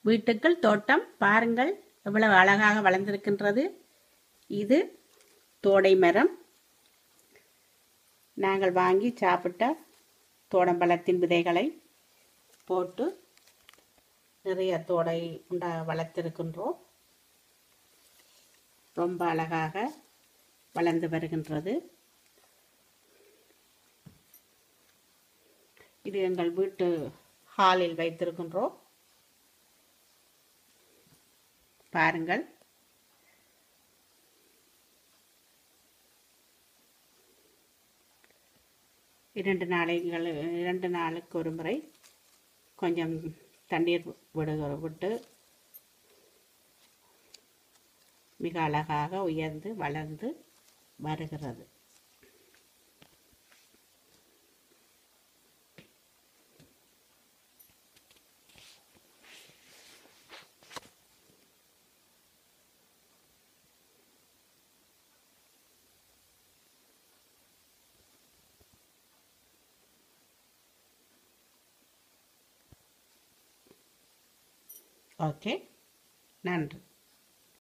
வீட்டுக்குள் தோட்டம் பாருங்கள் எவ்வளவு அழகாக வளர்ந்திருக்கின்றது இது தோடை மரம் நாங்கள் வாங்கி சாப்பிட்ட தோடம்பழத்தின் விதைகளை போட்டு நிறைய தோடை உண்டா வளர்த்திருக்கின்றோம் ரொம்ப அழகாக வளர்ந்து வருகின்றது இது எங்கள் வீட்டு ஹாலில் வைத்திருக்கின்றோம் பாருங்கள் இரண்டு நாளைகள் இரண்டு நாளுக்கு ஒரு முறை கொஞ்சம் தண்ணீர் விடுகிற விட்டு மிக அழகாக உயர்ந்து வளர்ந்து வருகிறது ஓகே நன்றி